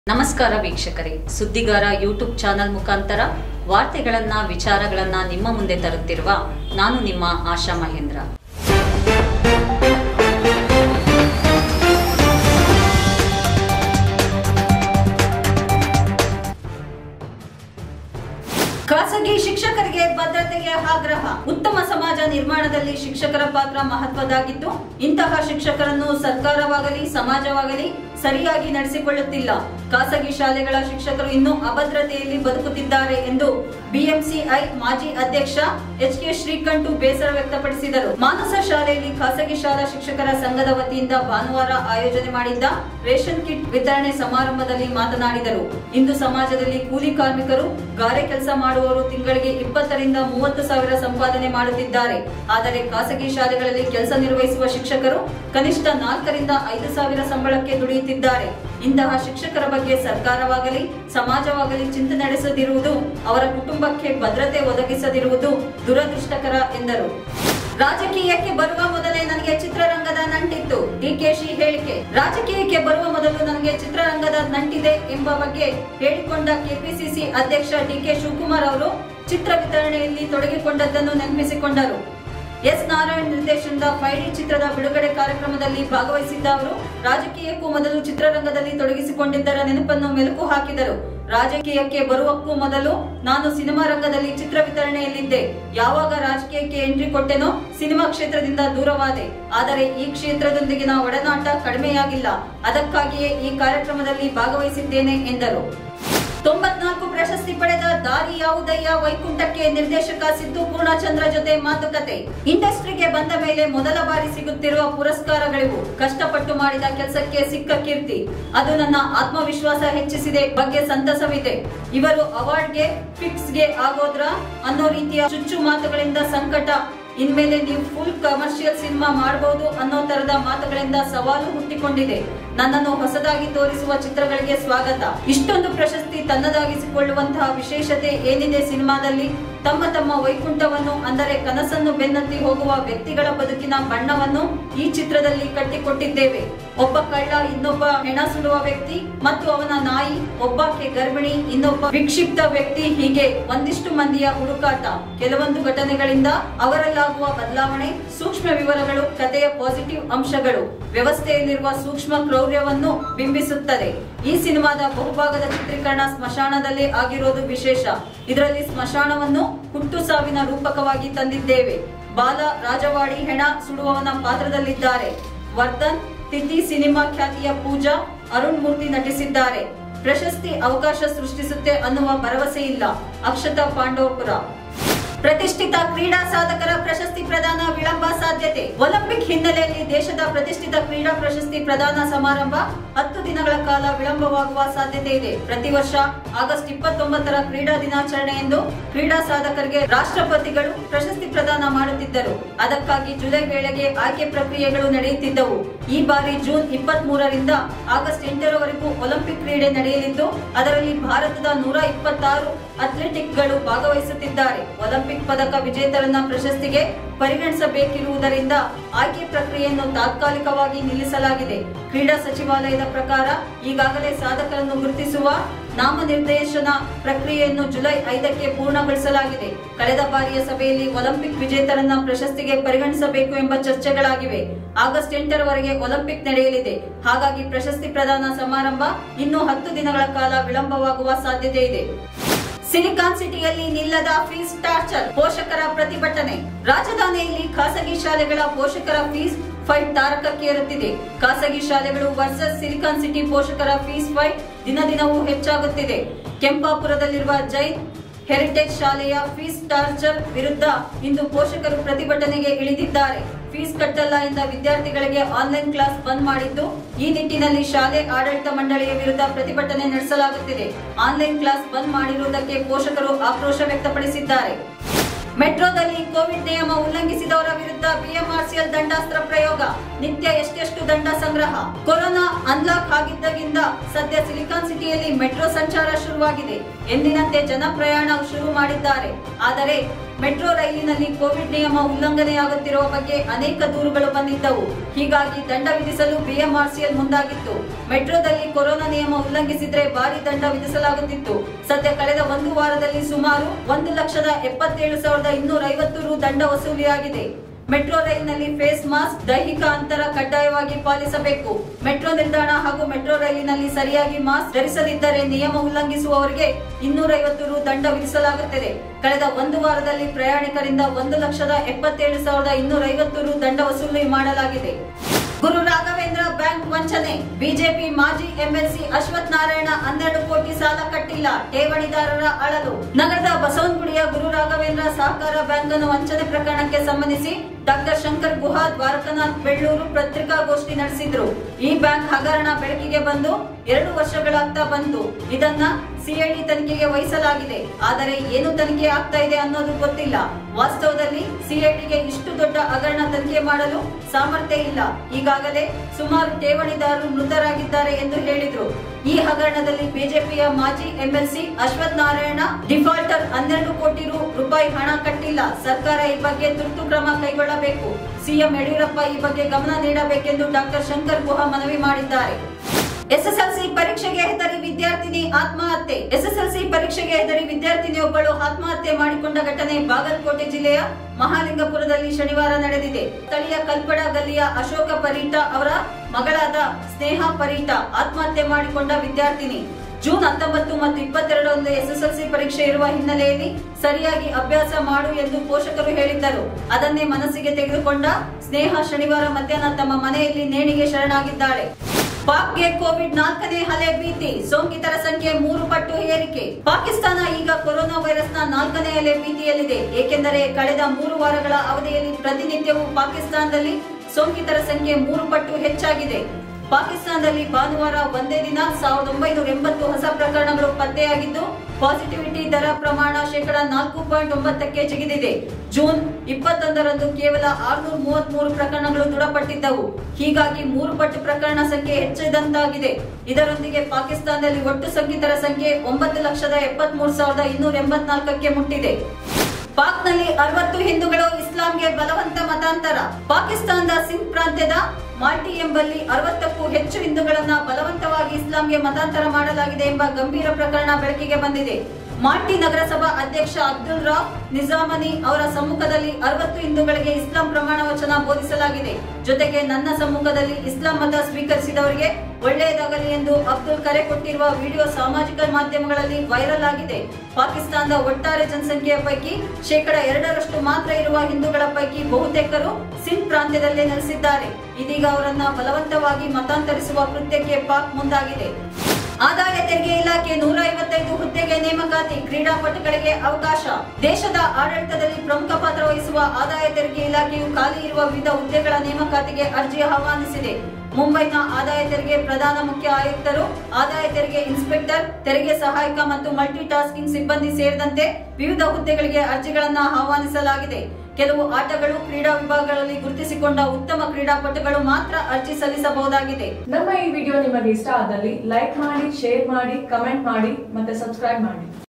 ನಮಸ್ಕಾರ ವೀಕ್ಷಕರೇ ಸುದ್ದಿಗಾರ YouTube channel ಮುಖಾಂತರ ವಾರ್ತೆಗಳನ್ನ ವಿಚಾರಗಳನ್ನ ನಿಮ್ಮ ಮುಂದೆ ತರುತ್ತಿರುವ ನಾನು ನಿಮ್ಮ ಆಶಾ ಮಹೇಂದ್ರ ಖಾಸಗಿ ಶಿಕ್ಷಕರಿಗೆ ಭದ್ರತೆಗೆ ಆಗ್ರಹ ಉತ್ತಮ ಸಮಾಜ ನಿರ್ಮಾಣದಲ್ಲಿ ಶಿಕ್ಷಕರ ಪಾತ್ರ ಮಹತ್ವದಾಗಿದ್ದು ಇಂತಹ ಶಿಕ್ಷಕರನ್ನು ಸರ್ಕಾರವಾಗಲಿ ಸಮಾಜವಾಗಲಿ ಸರಿಯಾಗಿ ನಡೆಸಿಕೊಳ್ಳುತ್ತಿಲ್ಲ ಖಾಸಗಿ ಶಾಲೆಗಳ ಶಿಕ್ಷಕರು ಇನ್ನೂ ಅಭದ್ರತೆಯಲ್ಲಿ ಬದುಕುತ್ತಿದ್ದಾರೆ ಎಂದು ಬಿಎಂಸಿಐ ಮಾಜಿ ಅಧ್ಯಕ್ಷ ಎಚ್ ಕೆ ಶ್ರೀಕಂಠು ಬೇಸರ ವ್ಯಕ್ತಪಡಿಸಿದರು ಮಾನಸ ಶಾಲೆಯಲ್ಲಿ ಖಾಸಗಿ ಶಾಲಾ ಶಿಕ್ಷಕರ ಸಂಘದ ವತಿಯಿಂದ ಭಾನುವಾರ ಆಯೋಜನೆ ಮಾಡಿದ್ದ ರೇಷನ್ ಕಿಟ್ ವಿತರಣೆ ಸಮಾರಂಭದಲ್ಲಿ ಮಾತನಾಡಿದರು ಇಂದು ಸಮಾಜದಲ್ಲಿ ಕೂಲಿ ಕಾರ್ಮಿಕರು ಗಾರೆ ಕೆಲಸ ಮಾಡುವವರು ತಿಂಗಳಿಗೆ ಇಪ್ಪತ್ತರಿಂದ ಮೂವತ್ತು ಸಾವಿರ ಸಂಪಾದನೆ ಮಾಡುತ್ತಿದ್ದಾರೆ ಆದರೆ ಖಾಸಗಿ ಶಾಲೆಗಳಲ್ಲಿ ಕೆಲಸ ನಿರ್ವಹಿಸುವ ಶಿಕ್ಷಕರು ಕನಿಷ್ಠ ನಾಲ್ಕರಿಂದ ಐದು ಸಾವಿರ ಸಂಬಳಕ್ಕೆ ದುಡಿಯುತ್ತಿದ್ದಾರೆ ಇಂತಹ ಶಿಕ್ಷಕರ ಬಗ್ಗೆ ಸರ್ಕಾರವಾಗಲಿ ಸಮಾಜವಾಗಲಿ ಚಿಂತೆ ನಡೆಸದಿರುವುದು ಅವರ ಕುಟುಂಬಕ್ಕೆ ಭದ್ರತೆ ಒದಗಿಸದಿರುವುದು ದುರದೃಷ್ಟಕರ ಎಂದರು ರಾಜಕೀಯಕ್ಕೆ ಬರುವ ಮೊದಲೇ ನನಗೆ ಚಿತ್ರರಂಗದ ನಂಟಿತ್ತು ಡಿಕೆಶಿ ಹೇಳಿಕೆ ರಾಜಕೀಯಕ್ಕೆ ಬರುವ ಮೊದಲು ನನಗೆ ಚಿತ್ರರಂಗದ ನಂಟಿದೆ ಎಂಬ ಬಗ್ಗೆ ಹೇಳಿಕೊಂಡ ಕೆಪಿಸಿಸಿ ಅಧ್ಯಕ್ಷ ಡಿಕೆ ಶಿವಕುಮಾರ್ ಅವರು ಚಿತ್ರ ವಿತರಣೆಯಲ್ಲಿ ತೊಡಗಿಕೊಂಡದ್ದನ್ನು ನೆನಪಿಸಿಕೊಂಡರು ಎಸ್ ನಾರಾಯಣ್ ನಿರ್ದೇಶನದ ಫೈಡಿ ಚಿತ್ರದ ಬಿಡುಗಡೆ ಕಾರ್ಯಕ್ರಮದಲ್ಲಿ ಭಾಗವಹಿಸಿದ್ದ ಅವರು ರಾಜಕೀಯಕ್ಕೂ ಮೊದಲು ಚಿತ್ರರಂಗದಲ್ಲಿ ತೊಡಗಿಸಿಕೊಂಡಿದ್ದರ ನೆನಪನ್ನು ಮೆಲುಕು ಹಾಕಿದರು ರಾಜಕೀಯಕ್ಕೆ ಬರುವಕ್ಕೂ ಮೊದಲು ನಾನು ಸಿನಿಮಾ ರಂಗದಲ್ಲಿ ಚಿತ್ರ ವಿತರಣೆಯಲ್ಲಿದ್ದೆ ಯಾವಾಗ ರಾಜಕೀಯಕ್ಕೆ ಎಂಟ್ರಿ ಕೊಟ್ಟೆನೋ ಸಿನಿಮಾ ಕ್ಷೇತ್ರದಿಂದ ದೂರವಾದೆ ಆದರೆ ಈ ಕ್ಷೇತ್ರದೊಂದಿಗಿನ ಒಡನಾಟ ಕಡಿಮೆಯಾಗಿಲ್ಲ ಅದಕ್ಕಾಗಿಯೇ ಈ ಕಾರ್ಯಕ್ರಮದಲ್ಲಿ ಭಾಗವಹಿಸಿದ್ದೇನೆ ಎಂದರು ತೊಂಬತ್ನಾಲ್ಕು ಪ್ರಶಸ್ತಿ ಪಡೆದ ದಾರಿ ಯಾವುದಯ್ಯ ವೈಕುಂಠಕ್ಕೆ ನಿರ್ದೇಶಕ ಸಿದ್ದು ಪೂರ್ಣಚಂದ್ರ ಜೊತೆ ಮಾತುಕತೆ ಇಂಡಸ್ಟ್ರಿಗೆ ಬಂದ ಮೇಲೆ ಮೊದಲ ಬಾರಿ ಸಿಗುತ್ತಿರುವ ಪುರಸ್ಕಾರಗಳಿವು ಕಷ್ಟಪಟ್ಟು ಮಾಡಿದ ಕೆಲಸಕ್ಕೆ ಸಿಕ್ಕ ಕೀರ್ತಿ ಅದು ನನ್ನ ಆತ್ಮವಿಶ್ವಾಸ ಹೆಚ್ಚಿಸಿದೆ ಬಗ್ಗೆ ಸಂತಸವಿದೆ ಇವರು ಅವಾರ್ಡ್ಗೆ ಫಿಕ್ಸ್ಗೆ ಆಗೋದ್ರ ಅನ್ನೋ ರೀತಿಯ ಚುಚ್ಚು ಮಾತುಗಳಿಂದ ಸಂಕಟ ಇನ್ಮೇಲೆ ನೀವು ಫುಲ್ ಕಮರ್ಷಿಯಲ್ ಸಿನಿಮಾ ಮಾಡಬಹುದು ಅನ್ನೋ ತರದ ಮಾತುಗಳಿಂದ ಸವಾಲು ಹುಟ್ಟಿಕೊಂಡಿದೆ ನನ್ನನ್ನು ಹೊಸದಾಗಿ ತೋರಿಸುವ ಚಿತ್ರಗಳಿಗೆ ಸ್ವಾಗತ ಇಷ್ಟೊಂದು ಪ್ರಶಸ್ತಿ ತನ್ನದಾಗಿಸಿಕೊಳ್ಳುವಂತಹ ವಿಶೇಷತೆ ಏನಿದೆ ಸಿನಿಮಾದಲ್ಲಿ ತಮ್ಮ ತಮ್ಮ ವೈಕುಂಠವನ್ನು ಅಂದರೆ ಕನಸನ್ನು ಬೆನ್ನತ್ತಿ ಹೋಗುವ ವ್ಯಕ್ತಿಗಳ ಬದುಕಿನ ಬಣ್ಣವನ್ನು ಈ ಚಿತ್ರದಲ್ಲಿ ಕಟ್ಟಿಕೊಟ್ಟಿದ್ದೇವೆ ಒಬ್ಬ ಕಳ್ಳ ಇನ್ನೊಬ್ಬ ಹೆಣ ಸುಡುವ ವ್ಯಕ್ತಿ ಮತ್ತು ಅವನ ನಾಯಿ ಒಬ್ಬಾಕೆ ಗರ್ಭಿಣಿ ಇನ್ನೊಬ್ಬ ವಿಕ್ಷಿಪ್ತ ವ್ಯಕ್ತಿ ಹೀಗೆ ಒಂದಿಷ್ಟು ಮಂದಿಯ ಹುಡುಕಾಟ ಕೆಲವೊಂದು ಘಟನೆಗಳಿಂದ ಅವರಲ್ಲಾಗುವ ಬದಲಾವಣೆ ಸೂಕ್ಷ್ಮ ವಿವರಗಳು ಕಥೆಯ ಪಾಸಿಟಿವ್ ಅಂಶಗಳು ವ್ಯವಸ್ಥೆಯಲ್ಲಿರುವ ಸೂಕ್ಷ್ಮ ಕ್ರೌರ್ಯವನ್ನು ಬಿಂಬಿಸುತ್ತದೆ ಈ ಸಿನಿಮಾದ ಬಹುಭಾಗದ ಚಿತ್ರೀಕರಣ ಸ್ಮಶಾನದಲ್ಲೇ ಆಗಿರೋದು ವಿಶೇಷ ಇದರಲ್ಲಿ ಸ್ಮಶಾನವನ್ನು ಹುಟ್ಟು ಸಾವಿನ ರೂಪಕವಾಗಿ ತಂದಿದ್ದೇವೆ ಬಾಲ ರಾಜವಾಡಿ ಹೆಣ ಸುಡುವವನ ಪಾತ್ರದಲ್ಲಿದ್ದಾರೆ ವರ್ಧನ್ ತಿಥಿ ಸಿನಿಮಾ ಖ್ಯಾತಿಯ ಪೂಜಾ ಅರುಣ್ ಮೂರ್ತಿ ನಟಿಸಿದ್ದಾರೆ ಪ್ರಶಸ್ತಿ ಅವಕಾಶ ಸೃಷ್ಟಿಸುತ್ತೆ ಅನ್ನುವ ಭರವಸೆ ಇಲ್ಲ ಅಕ್ಷತಾ ಪಾಂಡವಪುರ ಪ್ರತಿಷ್ಠಿತ ಕ್ರೀಡಾ ಸಾಧಕರ ಪ್ರಶಸ್ತಿ ಪ್ರದಾನ ವಿಳಂಬ ಸಾಧ್ಯತೆ ಒಲಿಂಪಿಕ್ ಹಿನ್ನೆಲೆಯಲ್ಲಿ ದೇಶದ ಪ್ರತಿಷ್ಠಿತ ಕ್ರೀಡಾ ಪ್ರಶಸ್ತಿ ಪ್ರದಾನ ಸಮಾರಂಭ ಹತ್ತು ದಿನಗಳ ಕಾಲ ವಿಳಂಬವಾಗುವ ಸಾಧ್ಯತೆ ಇದೆ ಪ್ರತಿ ವರ್ಷ ಆಗಸ್ಟ್ ಇಪ್ಪತ್ತೊಂಬತ್ತರ ಕ್ರೀಡಾ ದಿನಾಚರಣೆಯಂದು ಕ್ರೀಡಾ ಸಾಧಕರಿಗೆ ರಾಷ್ಟ್ರಪತಿಗಳು ಪ್ರಶಸ್ತಿ ಪ್ರದಾನ ಮಾಡುತ್ತಿದ್ದರು ಅದಕ್ಕಾಗಿ ಜುಲೈ ವೇಳೆಗೆ ಆಯ್ಕೆ ಪ್ರಕ್ರಿಯೆಗಳು ನಡೆಯುತ್ತಿದ್ದವು ಈ ಬಾರಿ ಜೂನ್ ಇಪ್ಪತ್ತ್ ಮೂರರಿಂದ ಆಗಸ್ಟ್ ಎಂಟರವರೆಗೂ ಒಲಿಂಪಿಕ್ ಕ್ರೀಡೆ ನಡೆಯಲಿದ್ದು ಅದರಲ್ಲಿ ಭಾರತದ ನೂರ ಇಪ್ಪತ್ತಾರು ಅಥ್ಲೆಟಿಕ್ಗಳು ಭಾಗವಹಿಸುತ್ತಿದ್ದಾರೆ ಒಲಿಂಪಿಕ್ ಪದಕ ವಿಜೇತರನ್ನ ಪ್ರಶಸ್ತಿಗೆ ಪರಿಗಣಿಸಬೇಕಿರುವುದರಿಂದ ಆಯ್ಕೆ ಪ್ರಕ್ರಿಯೆಯನ್ನು ತಾತ್ಕಾಲಿಕವಾಗಿ ನಿಲ್ಲಿಸಲಾಗಿದೆ ಕ್ರೀಡಾ ಸಚಿವಾಲಯದ ಪ್ರಕಾರ ಈಗಾಗಲೇ ಸಾಧಕರನ್ನು ಗುರುತಿಸುವ ನಾಮನಿರ್ದೇಶನ ಪ್ರಕ್ರಿಯೆಯನ್ನು ಜುಲೈ ಐದಕ್ಕೆ ಪೂರ್ಣಗೊಳಿಸಲಾಗಿದೆ ಕಳೆದ ಬಾರಿಯ ಸಭೆಯಲ್ಲಿ ಒಲಿಂಪಿಕ್ ವಿಜೇತರನ್ನ ಪ್ರಶಸ್ತಿಗೆ ಪರಿಗಣಿಸಬೇಕು ಎಂಬ ಚರ್ಚೆಗಳಾಗಿವೆ ಆಗಸ್ಟ್ ಎಂಟರವರೆಗೆ ಒಲಿಂಪಿಕ್ ನಡೆಯಲಿದೆ ಹಾಗಾಗಿ ಪ್ರಶಸ್ತಿ ಪ್ರದಾನ ಸಮಾರಂಭ ಇನ್ನೂ ಹತ್ತು ದಿನಗಳ ಕಾಲ ವಿಳಂಬವಾಗುವ ಸಾಧ್ಯತೆ ಇದೆ ಸಿಲಿಕಾನ್ ಸಿಟಿಯಲ್ಲಿ ನಿಲ್ಲದ ಫೀಸ್ ಟಾರ್ಚರ್ ಪೋಷಕರ ಪ್ರತಿಭಟನೆ ರಾಜಧಾನಿಯಲ್ಲಿ ಖಾಸಗಿ ಶಾಲೆಗಳ ಪೋಷಕರ ಫೀಸ್ ಫೈಟ್ ತಾರಕಕ್ಕೇರುತ್ತಿದೆ ಖಾಸಗಿ ಶಾಲೆಗಳು ವರ್ಸಸ್ ಸಿಲಿಕಾನ್ ಸಿಟಿ ಪೋಷಕರ ಫೀಸ್ ಫೈಟ್ ದಿನ ದಿನವೂ ಹೆಚ್ಚಾಗುತ್ತಿದೆ ಕೆಂಪಾಪುರದಲ್ಲಿರುವ ಜೈನ್ ಹೆರಿಟೇಜ್ ಶಾಲೆಯ ಫೀಸ್ ಟಾರ್ಚರ್ ವಿರುದ್ಧ ಇಂದು ಪೋಷಕರು ಪ್ರತಿಭಟನೆಗೆ ಇಳಿದಿದ್ದಾರೆ ಫೀಸ್ ಕಟ್ಟಲ್ಲ ಎಂದ ವಿದ್ಯಾರ್ಥಿಗಳಿಗೆ ಆನ್ಲೈನ್ ಕ್ಲಾಸ್ ಬಂದ್ ಮಾಡಿದ್ದು ಈ ನಿಟ್ಟಿನಲ್ಲಿ ಶಾಲೆ ಆಡಳಿತ ಮಂಡಳಿಯ ವಿರುದ್ಧ ಪ್ರತಿಭಟನೆ ನಡೆಸಲಾಗುತ್ತಿದೆ ಆನ್ಲೈನ್ ಕ್ಲಾಸ್ ಬಂದ್ ಮಾಡಿರುವುದಕ್ಕೆ ಪೋಷಕರು ಆಕ್ರೋಶ ವ್ಯಕ್ತಪಡಿಸಿದ್ದಾರೆ ಮೆಟ್ರೋದಲ್ಲಿ ಕೋವಿಡ್ ನಿಯಮ ಉಲ್ಲಂಘಿಸಿದವರ ವಿರುದ್ಧ ಬಿಎಂಆರ್ಸಿಎಲ್ ದಂಡಾಸ್ತ್ರ ಪ್ರಯೋಗ ನಿತ್ಯ ಎಷ್ಟೆಷ್ಟು ದಂಡ ಸಂಗ್ರಹ ಕೊರೋನಾ ಅನ್ಲಾಕ್ ಆಗಿದ್ದಾಗಿಂದ ಸದ್ಯ ಸಿಲಿಕಾನ್ ಸಿಟಿಯಲ್ಲಿ ಮೆಟ್ರೋ ಸಂಚಾರ ಶುರುವಾಗಿದೆ ಎಂದಿನಂತೆ ಜನ ಪ್ರಯಾಣ ಶುರು ಮಾಡಿದ್ದಾರೆ ಆದರೆ ಮೆಟ್ರೋ ರೈಲಿನಲ್ಲಿ ಕೋವಿಡ್ ನಿಯಮ ಉಲ್ಲಂಘನೆಯಾಗುತ್ತಿರುವ ಬಗ್ಗೆ ಅನೇಕ ದೂರುಗಳು ಬಂದಿದ್ದವು ಹೀಗಾಗಿ ದಂಡ ವಿಧಿಸಲು ಬಿಎಂಆರ್ಸಿಎಲ್ ಮುಂದಾಗಿತ್ತು ಮೆಟ್ರೋದಲ್ಲಿ ಕೊರೋನಾ ನಿಯಮ ಉಲ್ಲಂಘಿಸಿದ್ರೆ ಭಾರಿ ದಂಡ ವಿಧಿಸಲಾಗುತ್ತಿತ್ತು ಸದ್ಯ ಕಳೆದ ಒಂದು ವಾರದಲ್ಲಿ ಸುಮಾರು ಒಂದು ಲಕ್ಷದ ಎಪ್ಪತ್ತೇಳು ಸಾವಿರದ ಇನ್ನೂರ ಐವತ್ತು ರು ದಂಡ ವಸೂಲಿಯಾಗಿದೆ ಮೆಟ್ರೋ ರೈಲಿನಲ್ಲಿ ಫೇಸ್ ಮಾಸ್ಕ್ ದೈಹಿಕ ಅಂತರ ಕಡ್ಡಾಯವಾಗಿ ಪಾಲಿಸಬೇಕು ಮೆಟ್ರೋ ನಿಲ್ದಾಣ ಹಾಗೂ ಮೆಟ್ರೋ ರೈಲಿನಲ್ಲಿ ಸರಿಯಾಗಿ ಮಾಸ್ಕ್ ಧರಿಸದಿದ್ದರೆ ನಿಯಮ ಉಲ್ಲಂಘಿಸುವವರಿಗೆ ಇನ್ನೂರೈವತ್ತು ರು ದಂಡ ವಿಧಿಸಲಾಗುತ್ತದೆ ಕಳೆದ ಒಂದು ವಾರದಲ್ಲಿ ಪ್ರಯಾಣಿಕರಿಂದ ಒಂದು ಲಕ್ಷದ ಎಪ್ಪತ್ತೇಳು ಸಾವಿರದ ಇನ್ನೂರ ಐವತ್ತು ರು ದಂಡ ವಸೂಲಿ ಮಾಡಲಾಗಿದೆ ಗುರು ರಾಘವೇಂದ್ರ ಬ್ಯಾಂಕ್ ವಂಚನೆ ಬಿಜೆಪಿ ಮಾಜಿ ಎಂಎಲ್ಸಿ ಅಶ್ವಥ್ ನಾರಾಯಣ ಹನ್ನೆರಡು ಕೋಟಿ ಸಾಲ ಕಟ್ಟಿಲ್ಲ ಠೇವಣಿದಾರರ ಅಳಲು ನಗರದ ಬಸವನಗುಡಿಯ ಗುರು ರಾಘವೇಂದ್ರ ಸಹಕಾರ ಬ್ಯಾಂಕ್ ಅನ್ನು ವಂಚನೆ ಪ್ರಕರಣಕ್ಕೆ ಸಂಬಂಧಿಸಿ ಡಾಕ್ಟರ್ ಶಂಕರ್ ಗುಹಾ ದ್ವಾರಕನಾಥ್ ಬೆಳ್ಳೂರು ಪತ್ರಿಕಾಗೋಷ್ಠಿ ನಡೆಸಿದ್ರು ಈ ಬ್ಯಾಂಕ್ ಹಗರಣ ಬೆಳಕಿಗೆ ಬಂದು ಎರಡು ವರ್ಷಗಳಾಗ್ತಾ ಬಂತು ಇದನ್ನ ಸಿಐಡಿ ತನಿಖೆಗೆ ವಹಿಸಲಾಗಿದೆ ಆದರೆ ಏನು ತನಿಖೆ ಆಗ್ತಾ ಇದೆ ಅನ್ನೋದು ಗೊತ್ತಿಲ್ಲ ವಾಸ್ತವದಲ್ಲಿ ಸಿಐಡಿಗೆ ಇಷ್ಟು ದೊಡ್ಡ ಹಗರಣ ತನಿಖೆ ಮಾಡಲು ಸಾಮರ್ಥ್ಯ ಇಲ್ಲ ಈಗಾಗಲೇ ಸುಮಾರು ಠೇವಣಿದಾರರು ಮೃತರಾಗಿದ್ದಾರೆ ಎಂದು ಹೇಳಿದ್ರು ಈ ಹಗರಣದಲ್ಲಿ ಬಿಜೆಪಿಯ ಮಾಜಿ ಎಂಎಲ್ಸಿ ಅಶ್ವಥ್ ನಾರಾಯಣ ಡಿಫಾಲ್ಟರ್ ಹನ್ನೆರಡು ಕೋಟಿ ರು ರೂಪಾಯಿ ಹಣ ಕಟ್ಟಿಲ್ಲ ಸರ್ಕಾರ ಈ ಬಗ್ಗೆ ತುರ್ತು ಕ್ರಮ ಕೈಗೊಳ್ಳಬೇಕು ಸಿಎಂ ಯಡಿಯೂರಪ್ಪ ಈ ಬಗ್ಗೆ ಗಮನ ನೀಡಬೇಕೆಂದು ಡಾಕ್ಟರ್ ಶಂಕರ್ ಗುಹಾ ಮನವಿ ಮಾಡಿದ್ದಾರೆ ಎಸ್ಎಸ್ಎಲ್ಸಿ ಪರೀಕ್ಷೆಗೆ ಹೆದರಿ ವಿದ್ಯಾರ್ಥಿನಿ ಆತ್ಮಹತ್ಯೆ ಎಸ್ಎಸ್ಎಲ್ಸಿ ಪರೀಕ್ಷೆಗೆ ಹೆದರಿ ವಿದ್ಯಾರ್ಥಿನಿಯೊಬ್ಬಳು ಆತ್ಮಹತ್ಯೆ ಮಾಡಿಕೊಂಡ ಘಟನೆ ಬಾಗಲಕೋಟೆ ಜಿಲ್ಲೆಯ ಮಹಾಲಿಂಗಪುರದಲ್ಲಿ ಶನಿವಾರ ನಡೆದಿದೆ ಸ್ಥಳೀಯ ಕಲ್ಪಡ ಗಲ್ಲಿಯ ಅಶೋಕ ಪರೀಟ ಅವರ ಮಗಳಾದ ಸ್ನೇಹ ಪರೀಟ ಆತ್ಮಹತ್ಯೆ ಮಾಡಿಕೊಂಡ ವಿದ್ಯಾರ್ಥಿನಿ ಜೂನ್ ಹತ್ತೊಂಬತ್ತು ಮತ್ತು ಇಪ್ಪತ್ತೆರಡರಂದು ಎಸ್ಎಸ್ಎಲ್ಸಿ ಪರೀಕ್ಷೆ ಇರುವ ಹಿನ್ನೆಲೆಯಲ್ಲಿ ಸರಿಯಾಗಿ ಅಭ್ಯಾಸ ಮಾಡು ಎಂದು ಪೋಷಕರು ಹೇಳಿದ್ದರು ಅದನ್ನೇ ಮನಸ್ಸಿಗೆ ತೆಗೆದುಕೊಂಡ ಸ್ನೇಹ ಶನಿವಾರ ಮಧ್ಯಾಹ್ನ ತಮ್ಮ ಮನೆಯಲ್ಲಿ ನೇಣಿಗೆ ಶರಣಾಗಿದ್ದಾಳೆ ಪಾಕ್ಗೆ ಕೋವಿಡ್ ನಾಲ್ಕನೇ ಅಲೆ ಭೀತಿ ಸೋಂಕಿತರ ಸಂಖ್ಯೆ ಮೂರು ಪಟ್ಟು ಏರಿಕೆ ಪಾಕಿಸ್ತಾನ ಈಗ ಕೊರೋನಾ ವೈರಸ್ನ ನಾಲ್ಕನೇ ಅಲೆ ಭೀತಿಯಲ್ಲಿದೆ ಏಕೆಂದರೆ ಕಳೆದ ಮೂರು ವಾರಗಳ ಅವಧಿಯಲ್ಲಿ ಪ್ರತಿನಿತ್ಯವೂ ಪಾಕಿಸ್ತಾನದಲ್ಲಿ ಸೋಂಕಿತರ ಸಂಖ್ಯೆ ಮೂರು ಪಟ್ಟು ಹೆಚ್ಚಾಗಿದೆ ಪಾಕಿಸ್ತಾನದಲ್ಲಿ ಭಾನುವಾರ ಒಂದೇ ದಿನ ಸಾವಿರದ ಒಂಬೈನೂರ ಎಂಬತ್ತು ಹೊಸ ಪ್ರಕರಣಗಳು ಪತ್ತೆಯಾಗಿದ್ದು ಪಾಸಿಟಿವಿಟಿ ದರ ಪ್ರಮಾಣ ಶೇಕಡ ನಾಲ್ಕು ಪಾಯಿಂಟ್ ಒಂಬತ್ತಕ್ಕೆ ಜಿಗಿದಿದೆ ಜೂನ್ ಇಪ್ಪತ್ತೊಂದರಂದು ಕೇವಲ ಆರ್ನೂರ ಮೂವತ್ತ್ ಮೂರು ಪ್ರಕರಣಗಳು ದೃಢಪಟ್ಟಿದ್ದವು ಹೀಗಾಗಿ ಮೂರು ಪಟ್ಟು ಪ್ರಕರಣ ಸಂಖ್ಯೆ ಹೆಚ್ಚಿದಂತಾಗಿದೆ ಇದರೊಂದಿಗೆ ಪಾಕಿಸ್ತಾನದಲ್ಲಿ ಒಟ್ಟು ಸೋಂಕಿತರ ಸಂಖ್ಯೆ ಒಂಬತ್ತು ಲಕ್ಷದ ಎಪ್ಪತ್ತ್ ಮೂರು ಸಾವಿರದ ಇನ್ನೂರ ಎಂಬತ್ನಾಲ್ಕಕ್ಕೆ ಮುಟ್ಟಿದೆ ಪಾಕ್ನಲ್ಲಿ ಅರವತ್ತು ಹಿಂದೂಗಳು ಇಸ್ಲಾಂಗೆ ಬಲವಂತ ಮತಾಂತರ ಪಾಕಿಸ್ತಾನದ ಸಿಂಧ್ ಪ್ರಾಂತ್ಯದ ಮಾಲ್ಟಿ ಎಂಬಲ್ಲಿ ಅರವತ್ತಕ್ಕೂ ಹೆಚ್ಚು ಹಿಂದೂಗಳನ್ನ ಬಲವಂತವಾಗಿ ಇಸ್ಲಾಂಗೆ ಮತಾಂತರ ಮಾಡಲಾಗಿದೆ ಎಂಬ ಗಂಭೀರ ಪ್ರಕರಣ ಬೆಳಕಿಗೆ ಬಂದಿದೆ ಮಾಲ್ಟಿ ನಗರಸಭಾ ಅಧ್ಯಕ್ಷ ಅಬ್ದುಲ್ ರಾಫ್ ನಿಜಾಮನಿ ಅವರ ಸಮ್ಮುಖದಲ್ಲಿ ಅರವತ್ತು ಹಿಂದೂಗಳಿಗೆ ಇಸ್ಲಾಂ ಪ್ರಮಾಣ ವಚನ ಬೋಧಿಸಲಾಗಿದೆ ಜೊತೆಗೆ ನನ್ನ ಸಮ್ಮುಖದಲ್ಲಿ ಇಸ್ಲಾಂ ಮತ ಸ್ವೀಕರಿಸಿದವರಿಗೆ ಒಳ್ಳೆಯದಾಗಲಿ ಎಂದು ಅಬ್ದುಲ್ ಕರೆ ಕೊಟ್ಟಿರುವ ವಿಡಿಯೋ ಸಾಮಾಜಿಕ ಮಾಧ್ಯಮಗಳಲ್ಲಿ ವೈರಲ್ ಆಗಿದೆ ಪಾಕಿಸ್ತಾನದ ಒಟ್ಟಾರೆ ಜನಸಂಖ್ಯೆಯ ಪೈಕಿ ಶೇಕಡ ಎರಡರಷ್ಟು ಮಾತ್ರ ಇರುವ ಹಿಂದೂಗಳ ಪೈಕಿ ಬಹುತೇಕರು ಸಿಂಧ್ ಪ್ರಾಂತ್ಯದಲ್ಲೇ ನೆಲೆಸಿದ್ದಾರೆ ಇದೀಗ ಅವರನ್ನ ಬಲವಂತವಾಗಿ ಮತಾಂತರಿಸುವ ಕೃತ್ಯಕ್ಕೆ ಪಾಕ್ ಮುಂದಾಗಿದೆ ಆದಾಯ ತೆರಿಗೆ ಇಲಾಖೆ ನೂರ ಐವತ್ತೈದು ಹುದ್ದೆಗೆ ನೇಮಕಾತಿ ಕ್ರೀಡಾಪಟುಗಳಿಗೆ ಅವಕಾಶ ದೇಶದ ಆಡಳಿತದಲ್ಲಿ ಪ್ರಮುಖ ಪಾತ್ರ ವಹಿಸುವ ಆದಾಯ ತೆರಿಗೆ ಇಲಾಖೆಯು ಖಾಲಿ ಇರುವ ವಿವಿಧ ಹುದ್ದೆಗಳ ನೇಮಕಾತಿಗೆ ಅರ್ಜಿ ಆಹ್ವಾನಿಸಿದೆ ಮುಂಬೈನ ಆದಾಯ ತೆರಿಗೆ ಪ್ರಧಾನ ಮುಖ್ಯ ಆಯುಕ್ತರು ಆದಾಯ ತೆರಿಗೆ ಇನ್ಸ್ಪೆಕ್ಟರ್ ತೆರಿಗೆ ಸಹಾಯಕ ಮತ್ತು ಮಲ್ಟಿ ಟಾಸ್ಕಿಂಗ್ ಸಿಬ್ಬಂದಿ ಸೇರಿದಂತೆ ವಿವಿಧ ಹುದ್ದೆಗಳಿಗೆ ಅರ್ಜಿಗಳನ್ನು ಆಹ್ವಾನಿಸಲಾಗಿದೆ ಕೆಲವು ಆಟಗಳು ಕ್ರೀಡಾ ವಿಭಾಗಗಳಲ್ಲಿ ಗುರುತಿಸಿಕೊಂಡ ಉತ್ತಮ ಕ್ರೀಡಾಪಟುಗಳು ಮಾತ್ರ ಅರ್ಜಿ ಸಲ್ಲಿಸಬಹುದಾಗಿದೆ ನಮ್ಮ ಈ ವಿಡಿಯೋ ನಿಮಗೆ ಇಷ್ಟ ಆದಲ್ಲಿ ಲೈಕ್ ಮಾಡಿ ಶೇರ್ ಮಾಡಿ ಕಮೆಂಟ್ ಮಾಡಿ ಮತ್ತೆ ಸಬ್ಸ್ಕ್ರೈಬ್ ಮಾಡಿ